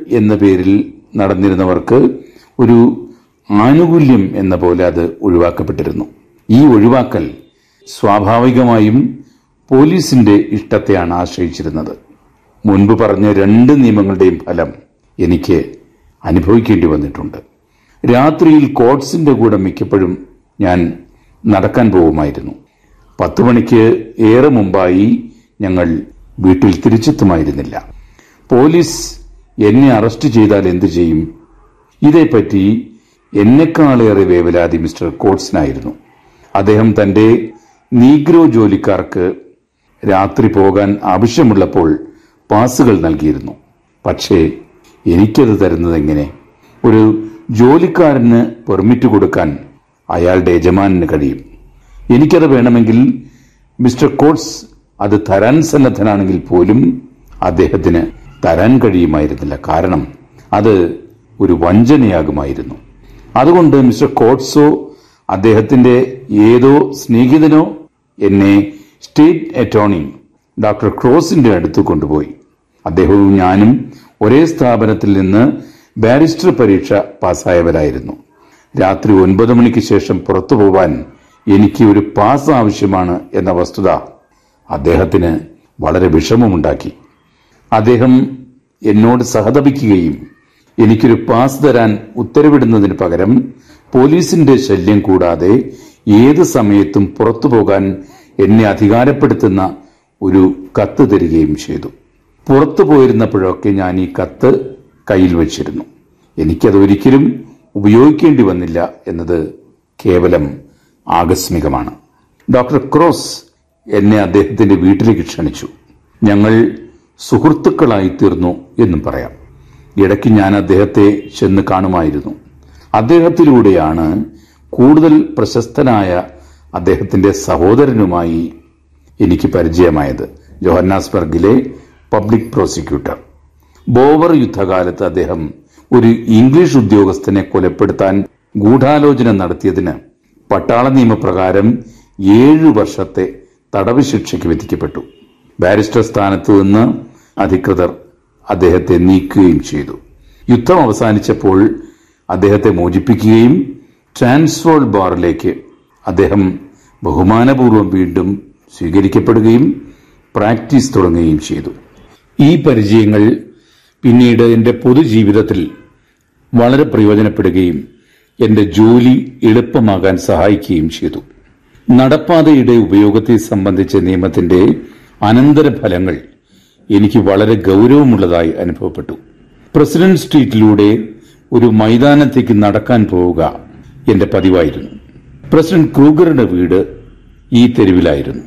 എന്ന പേരിൽ നടന്നിരുന്നവർക്ക് ഒരു ആനുകൂല്യം എന്ന പോലെ അത് ഒഴിവാക്കപ്പെട്ടിരുന്നു ഈ ഒഴിവാക്കൽ സ്വാഭാവികമായും പോലീസിന്റെ ഇഷ്ടത്തെയാണ് ആശ്രയിച്ചിരുന്നത് മുൻപ് പറഞ്ഞ രണ്ട് നിയമങ്ങളുടെയും ഫലം എനിക്ക് അനുഭവിക്കേണ്ടി വന്നിട്ടുണ്ട് രാത്രിയിൽ കോട്സിന്റെ കൂടെ മിക്കപ്പോഴും ഞാൻ നടക്കാൻ പോകുമായിരുന്നു പത്തു മണിക്ക് ഏറെ മുമ്പായി ഞങ്ങൾ വീട്ടിൽ തിരിച്ചെത്തുമായിരുന്നില്ല പോലീസ് എന്നെ അറസ്റ്റ് ചെയ്താൽ എന്തു ചെയ്യും ഇതേപ്പറ്റി എന്നെക്കാളേറെ വേവലാതി മിസ്റ്റർ കോട്സിനായിരുന്നു അദ്ദേഹം തന്റെ നീഗ്രോ ജോലിക്കാർക്ക് രാത്രി പോകാൻ ആവശ്യമുള്ളപ്പോൾ പാസുകൾ നൽകിയിരുന്നു പക്ഷേ എനിക്കത് തരുന്നത് എങ്ങനെ ഒരു ജോലിക്കാരന് പെർമിറ്റ് കൊടുക്കാൻ അയാളുടെ യജമാനന് കഴിയും എനിക്കത് വേണമെങ്കിൽ മിസ്റ്റർ കോട്സ് അത് തരാൻ സന്നദ്ധനാണെങ്കിൽ പോലും അദ്ദേഹത്തിന് തരാൻ കഴിയുമായിരുന്നില്ല കാരണം അത് ഒരു വഞ്ചനയാകുമായിരുന്നു അതുകൊണ്ട് മിസ്റ്റർ കോട്സോ അദ്ദേഹത്തിന്റെ ഏതോ സ്നേഹിതനോ എന്നെ സ്റ്റേറ്റ് അറ്റോർണി ഡോക്ടർ ക്രോസിന്റെ അടുത്ത് കൊണ്ടുപോയി അദ്ദേഹവും ഞാനും ഒരേ സ്ഥാപനത്തിൽ നിന്ന് ബാരിസ്റ്റർ പരീക്ഷ പാസ്സായവരായിരുന്നു രാത്രി ഒൻപത് മണിക്ക് ശേഷം പുറത്തു പോവാൻ എനിക്ക് ഒരു പാസ് ആവശ്യമാണ് എന്ന വസ്തുത അദ്ദേഹത്തിന് വളരെ വിഷമമുണ്ടാക്കി അദ്ദേഹം എന്നോട് സഹതപിക്കുകയും എനിക്കൊരു പാസ് തരാൻ ഉത്തരവിടുന്നതിന് പകരം പോലീസിന്റെ ശല്യം കൂടാതെ ഏത് സമയത്തും പുറത്തു പോകാൻ എന്നെ അധികാരപ്പെടുത്തുന്ന ഒരു കത്ത് തരികയും ചെയ്തു പുറത്തു പോയിരുന്നപ്പോഴൊക്കെ ഞാൻ ഈ കത്ത് കയ്യിൽ വച്ചിരുന്നു എനിക്കത് ഒരിക്കലും ഉപയോഗിക്കേണ്ടി വന്നില്ല എന്നത് കേവലം ആകസ്മികമാണ് ഡോക്ടർ ക്രോസ് എന്നെ അദ്ദേഹത്തിന്റെ വീട്ടിലേക്ക് ക്ഷണിച്ചു ഞങ്ങൾ സുഹൃത്തുക്കളായി തീർന്നു എന്നും പറയാം ഇടയ്ക്ക് ഞാൻ അദ്ദേഹത്തെ ചെന്ന് കാണുമായിരുന്നു അദ്ദേഹത്തിലൂടെയാണ് കൂടുതൽ പ്രശസ്തനായ അദ്ദേഹത്തിന്റെ സഹോദരനുമായി എനിക്ക് പരിചയമായത് ജോഹന്നാസ്ബർഗിലെ പബ്ലിക് പ്രോസിക്യൂട്ടർ ബോവർ യുദ്ധകാലത്ത് അദ്ദേഹം ഒരു ഇംഗ്ലീഷ് ഉദ്യോഗസ്ഥനെ കൊലപ്പെടുത്താൻ ഗൂഢാലോചന നടത്തിയതിന് പട്ടാള നിയമപ്രകാരം ഏഴു വർഷത്തെ തടവ് ശിക്ഷയ്ക്ക് വിധിക്കപ്പെട്ടു ബാരിസ്റ്റർ സ്ഥാനത്ത് നിന്ന് അധികൃതർ അദ്ദേഹത്തെ നീക്കുകയും ചെയ്തു യുദ്ധം അവസാനിച്ചപ്പോൾ അദ്ദേഹത്തെ മോചിപ്പിക്കുകയും ട്രാൻസ്ഫോൾ ബാറിലേക്ക് അദ്ദേഹം ബഹുമാനപൂർവ്വം വീണ്ടും സ്വീകരിക്കപ്പെടുകയും പ്രാക്ടീസ് തുടങ്ങുകയും ചെയ്തു ഈ പരിചയങ്ങൾ പിന്നീട് എൻ്റെ പൊതുജീവിതത്തിൽ വളരെ പ്രയോജനപ്പെടുകയും എൻ്റെ ജോലി എളുപ്പമാകാൻ സഹായിക്കുകയും ചെയ്തു നടപ്പാതയുടെ ഉപയോഗത്തെ സംബന്ധിച്ച നിയമത്തിന്റെ അനന്തരഫലങ്ങൾ എനിക്ക് വളരെ ഗൗരവമുള്ളതായി അനുഭവപ്പെട്ടു പ്രസിഡന്റ് സ്ട്രീറ്റിലൂടെ ഒരു മൈതാനത്തേക്ക് നടക്കാൻ പോവുക എന്റെ പതിവായിരുന്നു പ്രസിഡന്റ് ക്രൂഗറുടെ വീട് ഈ തെരുവിലായിരുന്നു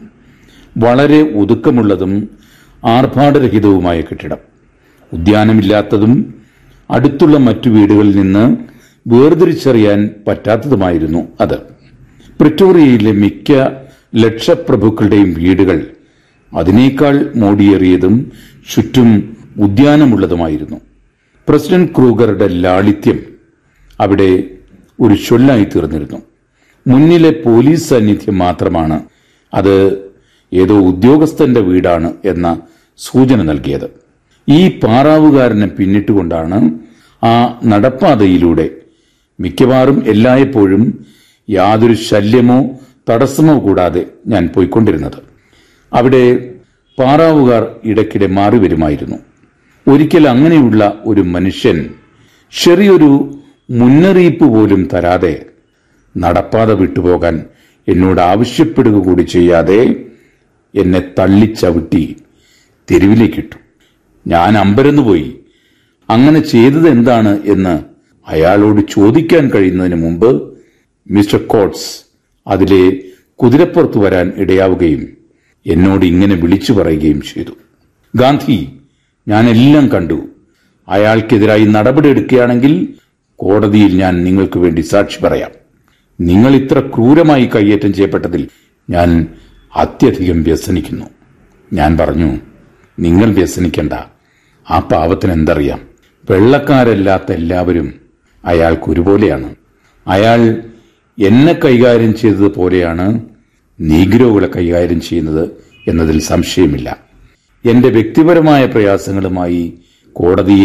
വളരെ ഒതുക്കമുള്ളതും ആർഭാടരഹിതവുമായ കെട്ടിടം ഉദ്യാനമില്ലാത്തതും അടുത്തുള്ള മറ്റു വീടുകളിൽ നിന്ന് വേർതിരിച്ചറിയാൻ പറ്റാത്തതുമായിരുന്നു അത് പ്രിറ്റോറിയയിലെ മിക്ക ലക്ഷപ്രഭുക്കളുടെയും വീടുകൾ അതിനേക്കാൾ മോടിയേറിയതും ചുറ്റും ഉദ്യാനമുള്ളതുമായിരുന്നു പ്രസിഡന്റ് ക്രൂഗറുടെ ലാളിത്യം അവിടെ ഒരു ചൊല്ലായി തീർന്നിരുന്നു മുന്നിലെ പോലീസ് സാന്നിധ്യം മാത്രമാണ് അത് ഏതോ ഉദ്യോഗസ്ഥന്റെ വീടാണ് എന്ന സൂചന നൽകിയത് ഈ പാറാവുകാരനെ പിന്നിട്ടുകൊണ്ടാണ് ആ നടപ്പാതയിലൂടെ മിക്കവാറും എല്ലായ്പ്പോഴും യാതൊരു ശല്യമോ തടസ്സമോ കൂടാതെ ഞാൻ പോയിക്കൊണ്ടിരുന്നത് അവിടെ പാറാവുകാർ ഇടയ്ക്കിടെ മാറി വരുമായിരുന്നു ഒരിക്കൽ അങ്ങനെയുള്ള ഒരു മനുഷ്യൻ ചെറിയൊരു മുന്നറിയിപ്പ് പോലും തരാതെ നടപ്പാത വിട്ടുപോകാൻ എന്നോട് ആവശ്യപ്പെടുക കൂടി ചെയ്യാതെ എന്നെ തള്ളിച്ചവിട്ടി തെരുവിലേക്കിട്ടു ഞാൻ അമ്പരന്നുപോയി അങ്ങനെ ചെയ്തത് എന്താണ് എന്ന് അയാളോട് ചോദിക്കാൻ കഴിയുന്നതിന് മുമ്പ് മിസ്റ്റർ കോട്സ് അതിലെ കുതിരപ്പുറത്ത് വരാൻ ഇടയാവുകയും എന്നോട് ഇങ്ങനെ വിളിച്ചു പറയുകയും ചെയ്തു ഗാന്ധി ഞാൻ എല്ലാം കണ്ടു അയാൾക്കെതിരായി നടപടിയെടുക്കുകയാണെങ്കിൽ കോടതിയിൽ ഞാൻ നിങ്ങൾക്ക് വേണ്ടി സാക്ഷി പറയാം നിങ്ങൾ ഇത്ര ക്രൂരമായി കൈയേറ്റം ചെയ്യപ്പെട്ടതിൽ ഞാൻ അത്യധികം വ്യസനിക്കുന്നു ഞാൻ പറഞ്ഞു നിങ്ങൾ വ്യസനിക്കണ്ട ആ പാവത്തിന് എന്തറിയാം വെള്ളക്കാരല്ലാത്ത എല്ലാവരും അയാൾക്ക് ഒരുപോലെയാണ് അയാൾ എന്നെ കൈകാര്യം ചെയ്തതുപോലെയാണ് നീഗ്രോകളെ കൈകാര്യം ചെയ്യുന്നത് എന്നതിൽ സംശയമില്ല എന്റെ വ്യക്തിപരമായ പ്രയാസങ്ങളുമായി കോടതിയെ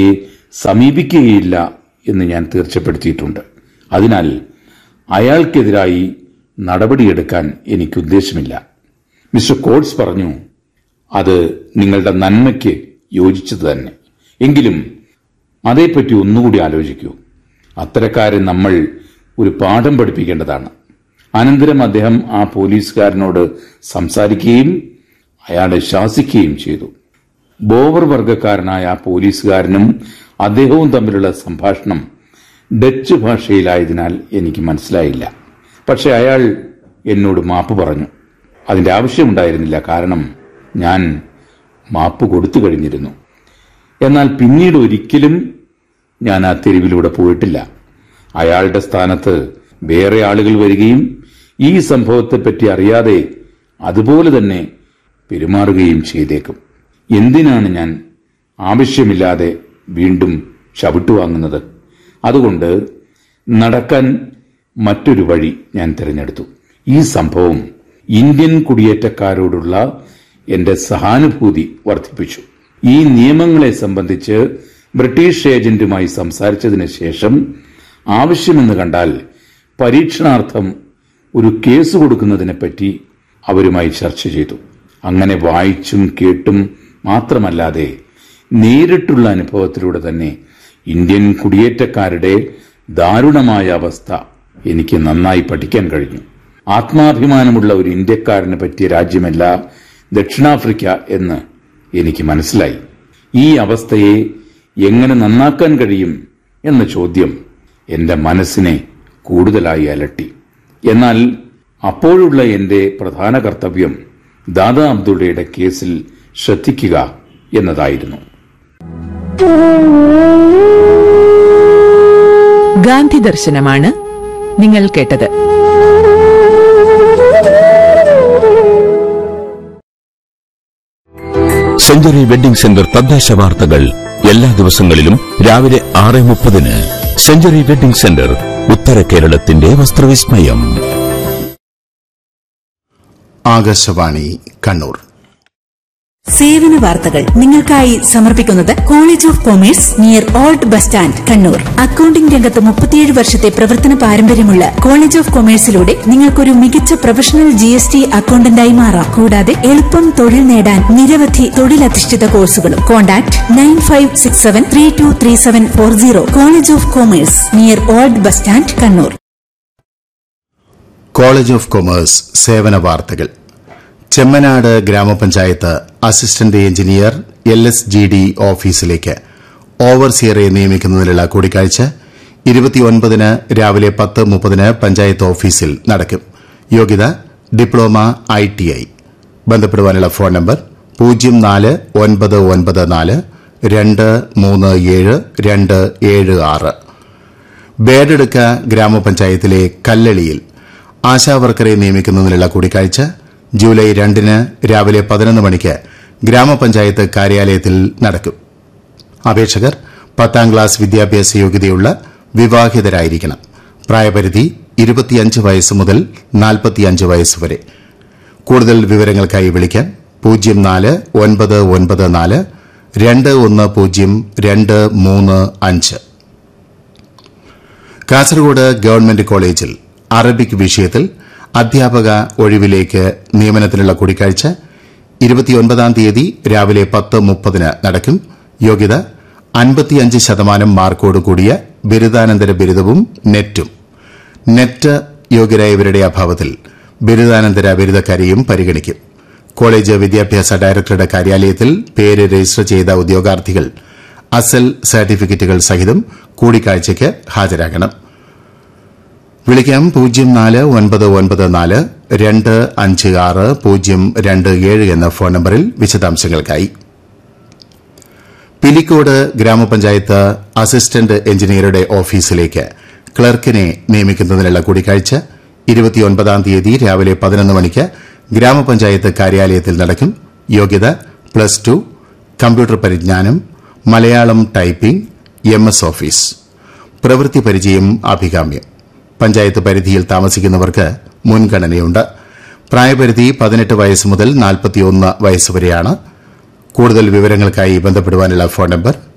സമീപിക്കുകയില്ല എന്ന് ഞാൻ തീർച്ചപ്പെടുത്തിയിട്ടുണ്ട് അതിനാൽ അയാൾക്കെതിരായി നടപടിയെടുക്കാൻ എനിക്ക് ഉദ്ദേശമില്ല മിസ്റ്റർ കോട്സ് പറഞ്ഞു അത് നിങ്ങളുടെ നന്മയ്ക്ക് യോജിച്ചത് തന്നെ എങ്കിലും അതേപ്പറ്റി ഒന്നുകൂടി ആലോചിക്കൂ അത്തരക്കാരെ നമ്മൾ ഒരു പാഠം പഠിപ്പിക്കേണ്ടതാണ് അനന്തരം അദ്ദേഹം ആ പോലീസുകാരനോട് സംസാരിക്കുകയും അയാളെ ശാസിക്കുകയും ചെയ്തു ബോവർ വർഗക്കാരനായ ആ പോലീസുകാരനും അദ്ദേഹവും തമ്മിലുള്ള സംഭാഷണം ഡച്ച് ഭാഷയിലായതിനാൽ എനിക്ക് മനസ്സിലായില്ല പക്ഷെ അയാൾ എന്നോട് മാപ്പ് പറഞ്ഞു അതിന്റെ ആവശ്യമുണ്ടായിരുന്നില്ല കാരണം ഞാൻ മാപ്പ് കൊടുത്തു കഴിഞ്ഞിരുന്നു എന്നാൽ പിന്നീട് ഒരിക്കലും ഞാൻ ആ തെരുവിലൂടെ പോയിട്ടില്ല അയാളുടെ സ്ഥാനത്ത് വേറെ ആളുകൾ വരികയും ഈ സംഭവത്തെപ്പറ്റി അറിയാതെ അതുപോലെ തന്നെ പെരുമാറുകയും ചെയ്തേക്കും എന്തിനാണ് ഞാൻ ആവശ്യമില്ലാതെ വീണ്ടും ചവിട്ടുവാങ്ങുന്നത് അതുകൊണ്ട് നടക്കാൻ മറ്റൊരു വഴി ഞാൻ തിരഞ്ഞെടുത്തു ഈ സംഭവം ഇന്ത്യൻ കുടിയേറ്റക്കാരോടുള്ള എന്റെ സഹാനുഭൂതി വർദ്ധിപ്പിച്ചു ഈ നിയമങ്ങളെ സംബന്ധിച്ച് ബ്രിട്ടീഷ് ഏജന്റുമായി സംസാരിച്ചതിന് ശേഷം ആവശ്യമെന്ന് കണ്ടാൽ പരീക്ഷണാർത്ഥം ഒരു കേസ് കൊടുക്കുന്നതിനെപ്പറ്റി അവരുമായി ചർച്ച ചെയ്തു അങ്ങനെ വായിച്ചും കേട്ടും മാത്രമല്ലാതെ നേരിട്ടുള്ള അനുഭവത്തിലൂടെ തന്നെ ഇന്ത്യൻ കുടിയേറ്റക്കാരുടെ ദാരുണമായ അവസ്ഥ എനിക്ക് നന്നായി പഠിക്കാൻ കഴിഞ്ഞു ആത്മാഭിമാനമുള്ള ഒരു ഇന്ത്യക്കാരന് പറ്റിയ രാജ്യമല്ല ദക്ഷിണാഫ്രിക്ക എന്ന് എനിക്ക് മനസ്സിലായി ഈ അവസ്ഥയെ എങ്ങനെ നന്നാക്കാൻ കഴിയും എന്ന ചോദ്യം എന്റെ മനസ്സിനെ കൂടുതലായി അലട്ടി എന്നാൽ അപ്പോഴുള്ള എന്റെ പ്രധാന കർത്തവ്യം ദാദാ അബ്ദുള്ളയുടെ കേസിൽ ശ്രദ്ധിക്കുക എന്നതായിരുന്നു ഗാന്ധി ദർശനമാണ് നിങ്ങൾ കേട്ടത് സെഞ്ചുറി വെഡിംഗ് സെന്റർ തദ്ദേശ വാർത്തകൾ എല്ലാ ദിവസങ്ങളിലും രാവിലെ ആറ് മുപ്പതിന് സെഞ്ചുറി വെഡിംഗ് സെന്റർ ഉത്തര കേരളത്തിന്റെ വസ്ത്രവിസ്മയം ആകാശവാണി കണ്ണൂർ സേവന വാർത്തകൾ നിങ്ങൾക്കായി സമർപ്പിക്കുന്നത് college of commerce near old bus stand Kannur accounting രംഗത്ത് മുപ്പത്തിയേഴ് വർഷത്തെ പ്രവർത്തന പാരമ്പര്യമുള്ള കോളേജ് ഓഫ് കൊമേഴ്സിലൂടെ നിങ്ങൾക്കൊരു മികച്ച പ്രൊഫഷണൽ ജി എസ് ടി അക്കൌണ്ടന്റായി മാറാം കൂടാതെ എളുപ്പം തൊഴിൽ നേടാൻ നിരവധി തൊഴിലധിഷ്ഠിത കോഴ്സുകളും contact nine five six seven three two three seven four zero college of commerce near old bus stand Kannur college of commerce സേവന വാർത്തകൾ ചെമ്മനാട് ഗ്രാമപഞ്ചായത്ത് assistant engineer L S G D ഓഫീസിലേക്ക് ഓവർസിയറെ നിയമിക്കുന്നതിനുള്ള കൂടിക്കാഴ്ച ഇരുപത്തിയൊൻപതിന് രാവിലെ പത്ത് മുപ്പതിന് പഞ്ചായത്ത് ഓഫീസിൽ നടക്കും യോഗ്യത ഡിപ്ലോമ ഐ ടി ഐ ബന്ധപ്പെടുവാനുള്ള ഫോൺ നമ്പർ പൂജ്യം നാല് ഒൻപത് ഒൻപത് നാല് രണ്ട് മൂന്ന് ഏഴ് രണ്ട് ഏഴ് ആറ് ബേഡെടുക്ക ഗ്രാമപഞ്ചായത്തിലെ കല്ലളിയിൽ ആശാവർക്കറെ നിയമിക്കുന്നതിനുള്ള കൂടിക്കാഴ്ച ജൂലൈ രണ്ടിന് രാവിലെ പതിനൊന്ന് മണിക്ക് ഗ്രാമപഞ്ചായത്ത് കാര്യാലയത്തിൽ നടക്കും അപേക്ഷകർ പത്താം ക്ലാസ് വിദ്യാഭ്യാസ യോഗ്യതയുള്ള വിവാഹിതരായിരിക്കണം പ്രായപരിധി ഇരുപത്തിയഞ്ച് വയസ്സ് മുതൽ നാൽപ്പത്തിയഞ്ച് വയസ്സ് വരെ കൂടുതൽ വിവരങ്ങൾക്കായി വിളിക്കാം പൂജ്യം നാല് ഒൻപത് ഒൻപത് നാല് രണ്ട് ഒന്ന് പൂജ്യം രണ്ട് മൂന്ന് അഞ്ച് കാസർഗോഡ് ഗവൺമെന്റ് കോളേജിൽ അറബിക് വിഷയത്തിൽ അധ്യാപക ഒഴിവിലേക്ക് നിയമനത്തിനുള്ള കൂടിക്കാഴ്ച ഇരുപത്തിയൊൻപതാം തീയതി രാവിലെ പത്ത് മുപ്പതിന് നടക്കും യോഗ്യത അൻപത്തിയഞ്ച് ശതമാനം മാർക്കോട് കൂടിയ ബിരുദാനന്തര ബിരുദവും നെറ്റും നെറ്റ് യോഗ്യരായവരുടെ അഭാവത്തിൽ ബിരുദാനന്തര ബിരുദക്കാരെയും പരിഗണിക്കും കോളേജ് വിദ്യാഭ്യാസ ഡയറക്ടറുടെ കാര്യാലയത്തിൽ പേര് രജിസ്റ്റർ ചെയ്ത ഉദ്യോഗാർത്ഥികൾ അസൽ സർട്ടിഫിക്കറ്റുകൾ സഹിതം കൂടിക്കാഴ്ചയ്ക്ക് ഹാജരാകണം വിളിക്കാം പൂജ്യം നാല് ഒൻപത് ഒൻപത് നാല് രണ്ട് അഞ്ച് ആറ് പൂജ്യം രണ്ട് ഏഴ് എന്ന ഫോൺ നമ്പറിൽ വിശദാംശങ്ങൾക്കായി പിലിക്കോട് ഗ്രാമപഞ്ചായത്ത് അസിസ്റ്റന്റ് എഞ്ചിനീയറുടെ ഓഫീസിലേക്ക് ക്ലർക്കിനെ നിയമിക്കുന്നതിനുള്ള കൂടിക്കാഴ്ച ഇരുപത്തിയൊൻപതാം തീയതി രാവിലെ പതിനൊന്ന് മണിക്ക് ഗ്രാമപഞ്ചായത്ത് കാര്യാലയത്തിൽ നടക്കും യോഗ്യത പ്ലസ് ടു കമ്പ്യൂട്ടർ പരിജ്ഞാനം Malayalam typing M S office പ്രവൃത്തി പരിചയം അഭികാമ്യം പഞ്ചായത്ത് പരിധിയിൽ താമസിക്കുന്നവർക്ക് മുൻഗണനയുണ്ട് പ്രായപരിധി പതിനെട്ട് വയസ്സ് മുതൽ നാൽപ്പത്തിയൊന്ന് വയസ്സ് വരെയാണ് കൂടുതൽ വിവരങ്ങൾക്കായി ബന്ധപ്പെടുവാനുള്ള ഫോൺ നമ്പർ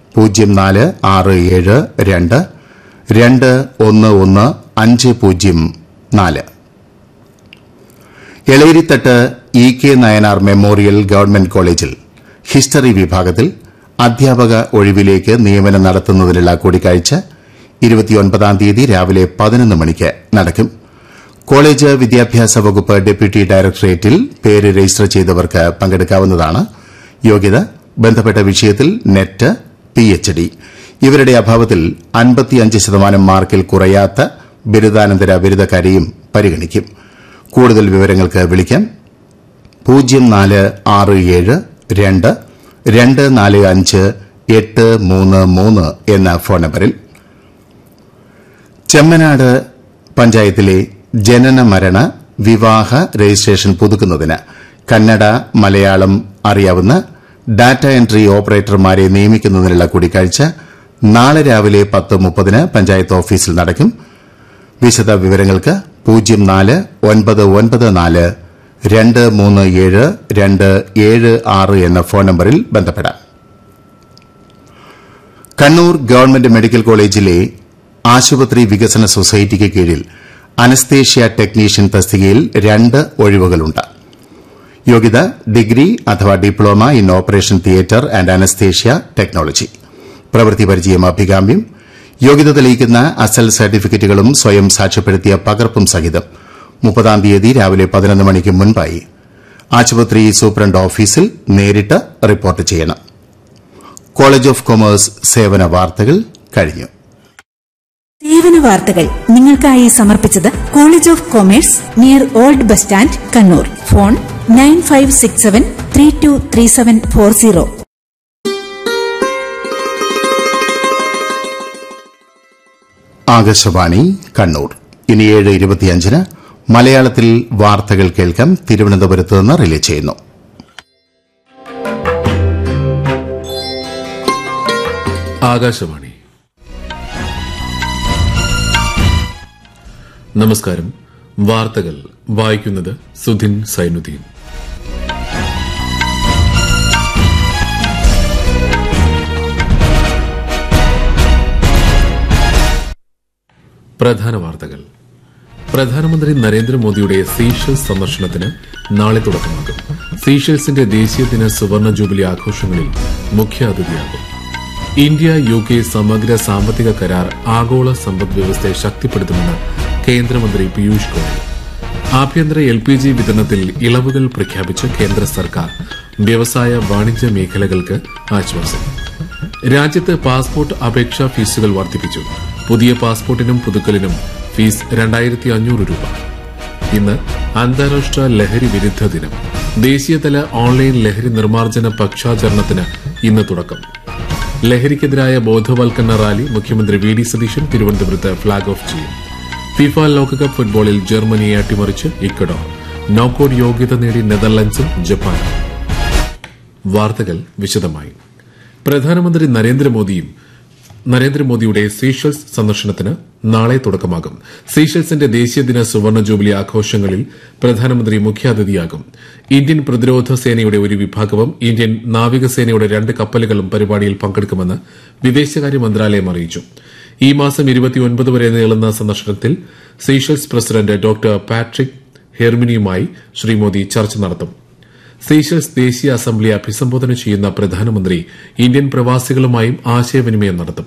പൂജ്യം നാല് ആറ് ഏഴ് രണ്ട് രണ്ട് ഒന്ന് ഒന്ന് അഞ്ച് പൂജ്യം നാല് Elerithattu E K Nayanar memorial government കോളേജിൽ ഹിസ്റ്ററി വിഭാഗത്തിൽ അധ്യാപക ഒഴിവിലേക്ക് നിയമനം നടത്തുന്നതിനുള്ള കൂടിക്കാഴ്ച ഇരുപത്തിയൊൻപതാം തീയതി രാവിലെ പതിനൊന്ന് മണിക്ക് നടക്കും കോളേജ് വിദ്യാഭ്യാസ വകുപ്പ് ഡെപ്യൂട്ടി ഡയറക്ടറേറ്റിൽ പേര് രജിസ്റ്റർ ചെയ്തവർക്ക് പങ്കെടുക്കാവുന്നതാണ് യോഗ്യത ബന്ധപ്പെട്ട വിഷയത്തിൽ നെറ്റ് പി എച്ച് ഡി ഇവരുടെ അഭാവത്തിൽ അൻപത്തിയഞ്ച് ശതമാനം മാർക്കിൽ കുറയാത്ത ബിരുദാനന്തര ബിരുദക്കാരെയും പരിഗണിക്കും കൂടുതൽ വിവരങ്ങൾക്ക് വിളിക്കാം പൂജ്യം നാല് ആറ് ഏഴ് രണ്ട് രണ്ട് നാല് അഞ്ച് എട്ട് മൂന്ന് മൂന്ന് എന്ന ഫോൺ നമ്പറിൽ ചെമ്മനാട് പഞ്ചായത്തിലെ ജനന മരണ വിവാഹ രജിസ്ട്രേഷൻ പുതുക്കുന്നതിന് കന്നഡ മലയാളം അറിയാവുന്ന ഡാറ്റ എൻട്രി ഓപ്പറേറ്റർമാരെ നിയമിക്കുന്നതിനുള്ള കൂടിക്കാഴ്ച നാളെ രാവിലെ പത്ത് മുപ്പതിന് പഞ്ചായത്ത് ഓഫീസിൽ നടക്കും വിശദ വിവരങ്ങൾക്ക് പൂജ്യം നാല് ഒൻപത് ഒൻപത് നാല് രണ്ട് മൂന്ന് ഏഴ് രണ്ട് ഏഴ് ആറ് എന്ന ഫോൺ നമ്പറിൽ ബന്ധപ്പെടാം കണ്ണൂർ ഗവൺമെന്റ് മെഡിക്കൽ കോളേജിലെ ആശുപത്രി വികസന സൊസൈറ്റിക്ക് കീഴിൽ അനസ്തേഷ്യ ടെക്നീഷ്യൻ തസ്തികയിൽ രണ്ട് ഒഴിവുകളുണ്ട് യോഗ്യത ഡിഗ്രി അഥവാ diploma in operation theatre and anaesthesia technology പ്രവൃത്തി പരിചയം അഭികാമ്യം യോഗ്യത തെളിയിക്കുന്ന അസൽ സർട്ടിഫിക്കറ്റുകളും സ്വയം സാക്ഷ്യപ്പെടുത്തിയ പകർപ്പും സഹിതം മുപ്പതാം തീയതി രാവിലെ പതിനൊന്ന് മണിക്ക് മുൻപായി ആശുപത്രി സൂപ്രണ്ട് ഓഫീസിൽ നേരിട്ട് റിപ്പോർട്ട് ചെയ്യണം കോളേജ് ഓഫ് കൊമേഴ്സ് സേവന വാർത്തകൾ കഴിഞ്ഞു സേവന വാർത്തകൾ നിങ്ങൾക്കായി സമർപ്പിച്ചത് college of commerce near old bus stand Kannur phone nine five six seven three two three seven four zero Akashvani Kannur ഇനി ഏഴ് ഇരുപത്തിയഞ്ചിന് മലയാളത്തിൽ വാർത്തകൾ കേൾക്കാം തിരുവനന്തപുരത്ത് നിന്ന് റിലേ ചെയ്യുന്നു ആകാശവാണി നമസ്കാരം വാർത്തകൾ വായിക്കുന്നത് സുധിൻ സൈനുദ്ദീൻ പ്രധാന വാർത്തകൾ പ്രധാനമന്ത്രി നരേന്ദ്രമോദിയുടെ സീഷൽസ് സന്ദർശനത്തിന് നാളെ തുടക്കമാകും സീഷൽസിന്റെ ദേശീയ ദിന സുവർണ ജൂബിലി ആഘോഷങ്ങളിൽ മുഖ്യാതിഥിയാകും ഇന്ത്യ യു കെ സമഗ്ര സാമ്പത്തിക കരാർ ആഗോള സമ്പദ് വ്യവസ്ഥയെ ശക്തിപ്പെടുത്തുമെന്ന് കേന്ദ്രമന്ത്രി പീയൂഷ് ഗോയൽ ആഭ്യന്തര എൽ പി ജി വിതരണത്തിൽ ഇളവുകൾ പ്രഖ്യാപിച്ച് കേന്ദ്ര സർക്കാർ വ്യവസായ വാണിജ്യ മേഖലകൾക്ക് ആശ്വാസം രാജ്യത്ത് പാസ്പോർട്ട് അപേക്ഷാ ഫീസുകൾ വർദ്ധിപ്പിച്ചു പുതിയ പാസ്പോർട്ടിനും പുതുക്കലിനും ഫീസ് രണ്ടായിരത്തി അഞ്ഞൂറ് രൂപ ഇന്ന് അന്താരാഷ്ട്ര ലഹരി വിരുദ്ധ ദിനം ദേശീയതല ഓൺലൈൻ ലഹരി നിർമ്മാർജ്ജന പക്ഷാചരണത്തിന് ഇന്ന് തുടക്കം ലഹരിക്കെതിരായ ബോധവൽക്കരണ റാലി മുഖ്യമന്ത്രി വി ഡി സതീശൻ തിരുവനന്തപുരത്ത് ഫ്ളാഗ് ഓഫ് ചെയ്യും ഫിഫ ലോകകപ്പ് ഫുട്ബോളിൽ ജർമ്മനിയെ അട്ടിമറിച്ച് ഇക്കഡോർ നോക്കൌട്ട് യോഗ്യത നേടി നെതർലൻഡ്സും ജപ്പാനും വാർത്തകൾ വിശദമായി പ്രധാനമന്ത്രി നരേന്ദ്രമോദിയും നരേന്ദ്രമോദിയുടെ സീഷൽസ് സന്ദർശനത്തിന് നാളെ തുടക്കമാകും സീഷൽസിന്റെ ദേശീയദിന സുവർണ ജൂബിലി ആഘോഷങ്ങളിൽ പ്രധാനമന്ത്രി മുഖ്യാതിഥിയാകും ഇന്ത്യൻ പ്രതിരോധ സേനയുടെ ഒരു വിഭാഗവും ഇന്ത്യൻ നാവികസേനയുടെ രണ്ട് കപ്പലുകളും പരിപാടിയിൽ പങ്കെടുക്കുമെന്ന് വിദേശകാര്യ മന്ത്രാലയം അറിയിച്ചു ഈ മാസം ഇരുപത്തിയൊൻപത് വരെ നീളുന്ന സന്ദർശനത്തിൽ സീഷൽസ് പ്രസിഡന്റ് ഡോക്ടർ പാട്രിക് ഹെർമിനിയുമായി ശ്രീ മോദി ചർച്ച നടത്തും സീഷൽസ് ദേശീയ അസംബ്ലി അഭിസംബോധന ചെയ്യുന്ന പ്രധാനമന്ത്രി ഇന്ത്യൻ പ്രവാസികളുമായും ആശയവിനിമയം നടത്തും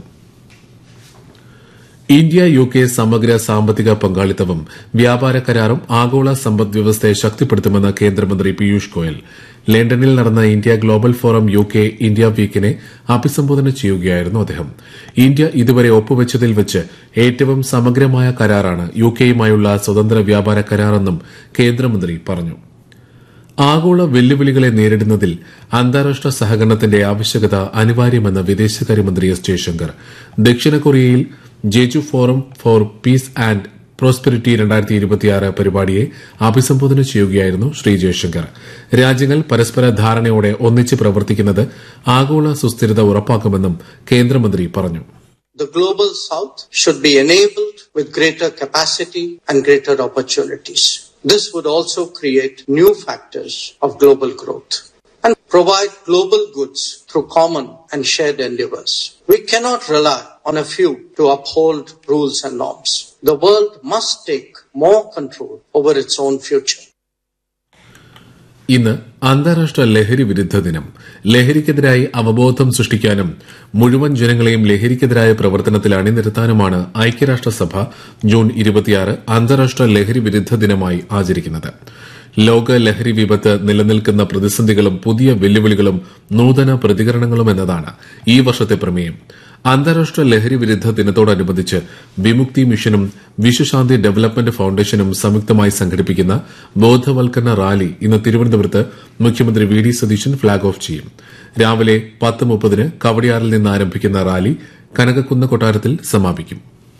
ഇന്ത്യ യു കെ സമഗ്ര സാമ്പത്തിക പങ്കാളിത്തവും വ്യാപാര കരാറും ആഗോള സമ്പദ് വ്യവസ്ഥയെ ശക്തിപ്പെടുത്തുമെന്ന് കേന്ദ്രമന്ത്രി പീയൂഷ് ഗോയൽ ലണ്ടനിൽ നടന്ന India global forum U K India വീക്കിനെ അഭിസംബോധന ചെയ്യുകയായിരുന്നു അദ്ദേഹം ഇന്ത്യ ഇതുവരെ ഒപ്പുവച്ചതിൽ വെച്ച് ഏറ്റവും സമഗ്രമായ കരാറാണ് യു കെയുമായുള്ള സ്വതന്ത്ര വ്യാപാര കരാറെന്നും കേന്ദ്രമന്ത്രി പറഞ്ഞു ആഗോള വെല്ലുവിളികളെ നേരിടുന്നതിൽ അന്താരാഷ്ട്ര സഹകരണത്തിന്റെ ആവശ്യകത അനിവാര്യമെന്ന് വിദേശകാര്യമന്ത്രി എസ് ജയശങ്കർ ദക്ഷിണ കൊറിയയിൽ Jeju forum for peace and prosperity രണ്ടായിരത്തി ഇരുപത്തിയാറ് പരിപാടിയെ അഭിസംബോധന ചെയ്യുകയായിരുന്നു ശ്രീ ജയശങ്കർ രാജ്യങ്ങൾ പരസ്പര ധാരണയോടെ ഒന്നിച്ച് പ്രവർത്തിക്കുന്നത് ആഗോള സുസ്ഥിരത ഉറപ്പാക്കുമെന്നും കേന്ദ്രമന്ത്രി പറഞ്ഞു The global south should be enabled with greater capacity and greater opportunities. This would also create new factors of global growth and provide global goods through common and shared endeavors. We cannot rely on a few to uphold rules and norms. The world must take more control over its own future. ഇന്ന് അന്താരാഷ്ട്ര ലഹരി വിരുദ്ധ ദിനം ലഹരിക്കെതിരായി അവബോധം സൃഷ്ടിക്കാനും മുഴുവൻ ജനങ്ങളെയും ലഹരിക്കെതിരായ പ്രവർത്തനത്തിൽ അണിനിരത്താനുമാണ് ഐക്യരാഷ്ട്രസഭ ജൂൺ ഇരുപത്തിയാറ് അന്താരാഷ്ട്ര ലഹരി വിരുദ്ധ ദിനമായി ആചരിക്കുന്നത് ലോക ലഹരി വിപത്ത് നിലനിൽക്കുന്ന പ്രതിസന്ധികളും പുതിയ വെല്ലുവിളികളും നൂതന പ്രതികരണങ്ങളും എന്നതാണ് ഈ വർഷത്തെ പ്രമേയം അന്താരാഷ്ട്ര ലഹരി വിരുദ്ധ ദിനത്തോടനുബന്ധിച്ച് വിമുക്തി മിഷനും വിശ്വശാന്തി ഡെവലപ്മെന്റ് ഫൌണ്ടേഷനും സംയുക്തമായി സംഘടിപ്പിക്കുന്ന ബോധവൽക്കരണ റാലി ഇന്ന് തിരുവനന്തപുരത്ത് മുഖ്യമന്ത്രി V D Satheesan flag off ചെയ്യും രാവിലെ പത്ത് മുപ്പതിന് കവടിയാറിൽ നിന്ന് ആരംഭിക്കുന്ന റാലി കനകക്കുന്ന് കൊട്ടാരത്തിൽ സമാപിക്കും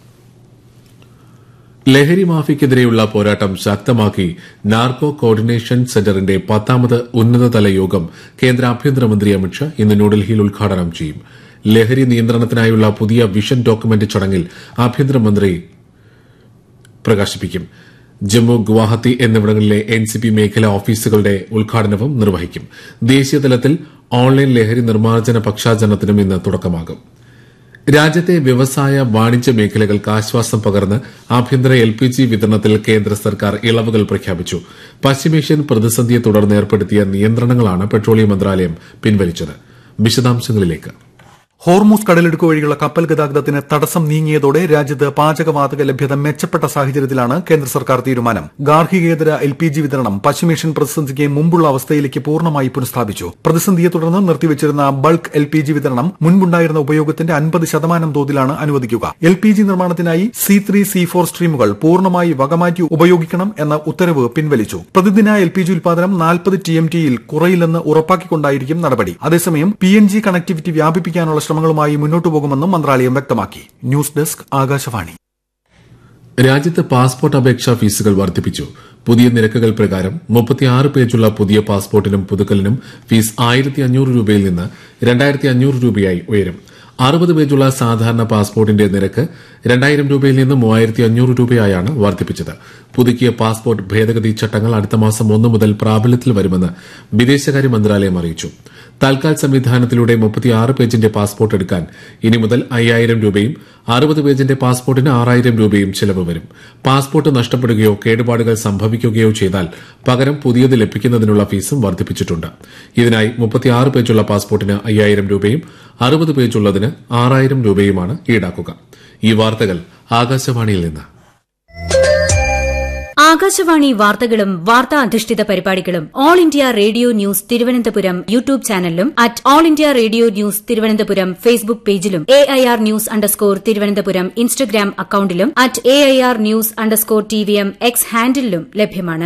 ലഹരി മാഫിയക്കെതിരെയുള്ള പോരാട്ടം ശക്തമാക്കി നാർക്കോ കോർഡിനേഷൻ സെന്ററിന്റെ പത്താമത് ഉന്നതതല യോഗം കേന്ദ്ര ആഭ്യന്തരമന്ത്രി അമിത്ഷാ ഇന്ന് ന്യൂഡൽഹിയിൽ ഉദ്ഘാടനം ചെയ്യും ലഹരി നിയന്ത്രണത്തിനായുള്ള പുതിയ വിഷൻ ഡോക്യുമെന്റ് ചടങ്ങിൽ ആഭ്യന്തരമന്ത്രി പ്രകാശിപ്പിക്കും ജമ്മു ഗുവാഹത്തി എന്നിവിടങ്ങളിലെ എൻ സി പി മേഖലാ ഓഫീസുകളുടെ ഉദ്ഘാടനവും നിർവഹിക്കും ദേശീയതലത്തിൽ ഓൺലൈൻ ലഹരി നിർമ്മാർജ്ജന പക്ഷാചരണത്തിനും ഇന്ന് തുടക്കമാകും രാജ്യത്തെ വ്യവസായ വാണിജ്യ മേഖലകൾക്ക് ആശ്വാസം പകർന്ന് ആഭ്യന്തര എൽ പി ജി വിതരണത്തിൽ കേന്ദ്ര സർക്കാർ ഇളവുകൾ പ്രഖ്യാപിച്ചു പശ്ചിമേഷ്യൻ പ്രതിസന്ധിയെ തുടർന്ന് ഏർപ്പെടുത്തിയ നിയന്ത്രണങ്ങളാണ് പെട്രോളിയം മന്ത്രാലയം പിൻവലിച്ചത് വിശദാംശങ്ങളിലേക്ക് ഹോർമൂസ് കടലിടുക്ക് വഴിയുള്ള കപ്പൽ ഗതാഗതത്തിന് തടസ്സം നീങ്ങിയതോടെ രാജ്യത്ത് പാചകവാതക ലഭ്യത മെച്ചപ്പെട്ട സാഹചര്യത്തിലാണ് കേന്ദ്ര സർക്കാർ തീരുമാനം ഗാർഹികേതര എൽ പി ജി വിതരണം പശ്ചിമേഷ്യൻ പ്രതിസന്ധിക്ക് മുമ്പുള്ള അവസ്ഥയിലേക്ക് പൂർണ്ണമായി പുനഃസ്ഥാപിച്ചു പ്രതിസന്ധിയെ തുടർന്ന് നിർത്തിവച്ചിരുന്ന ബൾക്ക് എൽ പി ജി വിതരണം മുൻപുണ്ടായിരുന്ന ഉപയോഗത്തിന്റെ അൻപത് ശതമാനം തോതിലാണ് അനുവദിക്കുക എൽ പി ജി നിർമ്മാണത്തിനായി സി ത്രീ സി ഫോർ സ്ട്രീമുകൾ പൂർണ്ണമായി വകമാറ്റി ഉപയോഗിക്കണം എന്ന ഉത്തരവ് പിൻവലിച്ചു പ്രതിദിന എൽ പി ജി ഉൽപാദനം നാൽപ്പത് ടി എം ടിയിൽ കുറയില്ലെന്ന് ഉറപ്പാക്കിക്കൊണ്ടായിരിക്കും നടപടി അതേസമയം പി എൻ ജി കണക്ടിവിറ്റി വ്യാപിപ്പിക്കാനുള്ള ശ്രമങ്ങളുമായി മുന്നോട്ടു പോകുമെന്നും മന്ത്രാലയം വ്യക്തമാക്കി ന്യൂസ് ഡെസ്ക് ആകാശവാണി രാജ്യത്ത് പാസ്പോർട്ട് അപേക്ഷാ ഫീസുകൾ വർദ്ധിപ്പിച്ചു പുതിയ നിരക്കുകൾ പ്രകാരം മുപ്പത്തിയാറ് പേജുള്ള പുതിയ പാസ്പോർട്ടിനും പുതുക്കലിനും ഫീസ് ആയിരത്തി അഞ്ഞൂറ് രൂപയിൽ നിന്ന് രണ്ടായിരത്തി അഞ്ഞൂറ് രൂപയായി ഉയരും അറുപത് പേജുള്ള സാധാരണ പാസ്പോർട്ടിന്റെ നിരക്ക് രണ്ടായിരം രൂപയിൽ നിന്ന് മൂവായിരത്തി അഞ്ഞൂറ് രൂപയായാണ് വർദ്ധിപ്പിച്ചത് പുതുക്കിയ പാസ്പോർട്ട് ഭേദഗതി ചട്ടങ്ങൾ അടുത്ത മാസം ഒന്ന് മുതൽ പ്രാബല്യത്തിൽ വരുമെന്ന് വിദേശകാര്യ മന്ത്രാലയം അറിയിച്ചു തൽക്കാൽ സംവിധാനത്തിലൂടെ മുപ്പത്തിയാറ് പേജിന്റെ പാസ്പോർട്ട് എടുക്കാൻ ഇനി മുതൽ അയ്യായിരം രൂപയും അറുപത് പേജിന്റെ പാസ്പോർട്ടിന് ആറായിരം രൂപയും ചെലവ് വരും പാസ്പോർട്ട് നഷ്ടപ്പെടുകയോ കേടുപാടുകൾ സംഭവിക്കുകയോ ചെയ്താൽ പകരം പുതിയത് ലഭിക്കുന്നതിനുള്ള ഫീസും വർദ്ധിപ്പിച്ചിട്ടുണ്ട് ഇതിനായി മുപ്പത്തിയാറ് പേജുള്ള പാസ്പോർട്ടിന് അയ്യായിരം രൂപയും അറുപത് പേജുള്ളതിന് ആറായിരം രൂപയുമാണ് ഈടാക്കുക ഈ വാർത്തകൾ ആകാശവാണിയിൽ നിന്ന് ആകാശവാണി വാർത്തകളും വാർത്താ അധിഷ്ഠിത പരിപാടികളും all India radio news Thiruvananthapuram YouTube ചാനലിലും at all India radio news Thiruvananthapuram Facebook പേജിലും A I R news underscore Thiruvananthapuram Instagram അക്കൌണ്ടിലും at A I R news underscore T V M X ഹാൻഡിലും ലഭ്യമാണ്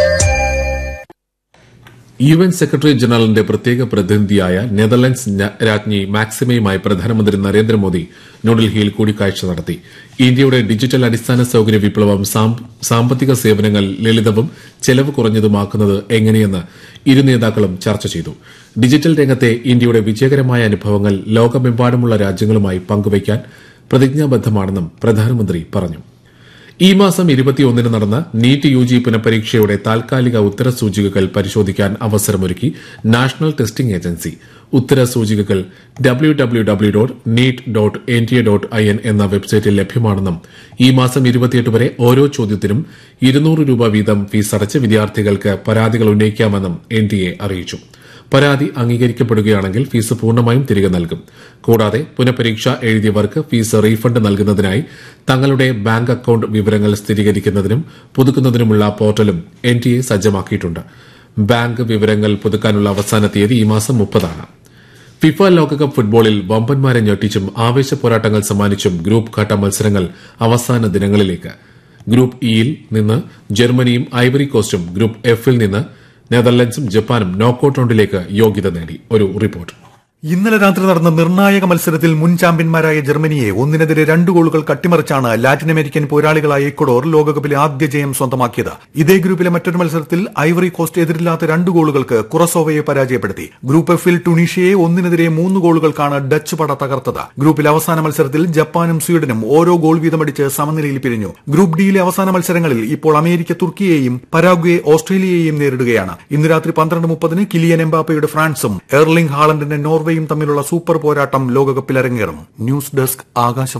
യു എൻ സെക്രട്ടറി ജനറലിന്റെ പ്രത്യേക പ്രതിനിധിയായ നെതർലൻഡ്സ് ഞ- രാജ്ഞി മാക്സിമയുമായി പ്രധാനമന്ത്രി നരേന്ദ്രമോദി ന്യൂഡൽഹിയിൽ കൂടിക്കാഴ്ച നടത്തി ഇന്ത്യയുടെ ഡിജിറ്റൽ അടിസ്ഥാന സൌകര്യ വിപ്ലവം സാമ്പ- സാമ്പത്തിക സേവനങ്ങൾ ലളിതവും ചെലവ് കുറഞ്ഞതുമാക്കുന്നത് എങ്ങനെയെന്ന് ഇരു നേതാക്കളും ചർച്ച ചെയ്തു ഡിജിറ്റൽ രംഗത്തെ ഇന്ത്യയുടെ വിജയകരമായ അനുഭവങ്ങൾ ലോകമെമ്പാടുമുള്ള രാജ്യങ്ങളുമായി പങ്കുവയ്ക്കാൻ പ്രതിജ്ഞാബദ്ധമാണെന്നും പ്രധാനമന്ത്രി പറഞ്ഞു ഈ മാസം ഇരുപത്തിയൊന്നിന് നടന്ന നീറ്റ് യു ജി പുനഃപരീക്ഷയുടെ താൽക്കാലിക ഉത്തരസൂചികകൾ പരിശോധിക്കാൻ അവസരമൊരുക്കി നാഷണൽ ടെസ്റ്റിംഗ് ഏജൻസി ഉത്തരസൂചികകൾ W W W dot NEET dot N T A dot I N എന്ന വെബ്സൈറ്റിൽ ലഭ്യമാണെന്നും ഈ മാസം ഇരുപത്തിയെട്ട് വരെ ഓരോ ചോദ്യത്തിനും ഇരുന്നൂറ് രൂപ വീതം ഫീസടച്ച് വിദ്യാർത്ഥികൾക്ക് പരാതികൾ ഉന്നയിക്കാമെന്നും എൻ ടി എ അറിയിച്ചു പരാതി അംഗീകരിക്കപ്പെടുകയാണെങ്കിൽ ഫീസ് പൂർണ്ണമായും തിരികെ നൽകും കൂടാതെ പുനഃപരീക്ഷ എഴുതിയവർക്ക് ഫീസ് റീഫണ്ട് നൽകുന്നതിനായി തങ്ങളുടെ ബാങ്ക് അക്കൌണ്ട് വിവരങ്ങൾ സ്ഥിരീകരിക്കുന്നതിനും പുതുക്കുന്നതിനുമുള്ള പോർട്ടലും എൻ ടി എ സജ്ജമാക്കിയിട്ടുണ്ട് ബാങ്ക് വിവരങ്ങൾ പുതുക്കാനുള്ള അവസാന തീയതി ഈ മാസം മുപ്പതാണ് ഫിഫ ലോകകപ്പ് ഫുട്ബോളിൽ വമ്പന്മാരെ ഞെട്ടിച്ചും ആവേശ പോരാട്ടങ്ങൾ സമ്മാനിച്ചും ഗ്രൂപ്പ് ഘട്ട മത്സരങ്ങൾ അവസാന ദിനങ്ങളിലേക്ക് ഗ്രൂപ്പ് ഇയിൽ നിന്ന് ജർമ്മനിയും ഐവറി കോസ്റ്റും ഗ്രൂപ്പ് എഫിൽ നിന്ന് നെതർലൻഡ്സും ജപ്പാനും നോക്കൌട്ട് റൌണ്ടിലേക്ക് യോഗ്യത നേടി ഒരു റിപ്പോർട്ട് ഇന്നലെ രാത്രി നടന്ന നിർണായക മത്സരത്തിൽ മുൻ ചാമ്പ്യന്മാരായ ജർമ്മനിയെ ഒന്നിനെതിരെ രണ്ട് ഗോളുകൾ കട്ടിമറിച്ചാണ് ലാറ്റിൻ അമേരിക്കൻ പോരാളികളായ ഇക്വഡോർ ലോകകപ്പിലെ ആദ്യ ജയം സ്വന്തമാക്കിയത് ഇതേ ഗ്രൂപ്പിലെ മറ്റൊരു മത്സരത്തിൽ ഐവറി കോസ്റ്റ് എതിരില്ലാത്ത രണ്ട് ഗോളുകൾക്ക് കുറസോവയെ പരാജയപ്പെടുത്തി ഗ്രൂപ്പ് എഫിൽ ടുണീഷ്യയെ ഒന്നിനെതിരെ മൂന്ന് ഗോളുകൾക്കാണ് ഡച്ച് പട തകർത്തത് ഗ്രൂപ്പിലെ അവസാന മത്സരത്തിൽ ജപ്പാനും സ്വീഡനും ഓരോ ഗോൾ വീതമടിച്ച് സമനിലയിൽ പിരിഞ്ഞു ഗ്രൂപ്പ് ഡിയിലെ അവസാന മത്സരങ്ങളിൽ ഇപ്പോൾ അമേരിക്ക തുർക്കിയെയും പരാഗ്വെ ഓസ്ട്രേലിയയെയും നേരിടുകയാണ് ഇന്ന് രാത്രി പന്ത്രണ്ട് മുപ്പതിന് കിലിയൻ എംബാപ്പയുടെ ഫ്രാൻസും എർലിംഗ് ഹാളണ്ടിന്റെ നോർവേയും തമ്മിലുള്ള സൂപ്പർ പോരാട്ടം ലോകകപ്പിൽ അരങ്ങേറും ന്യൂസ് ഡെസ്ക് ആകാശവാണി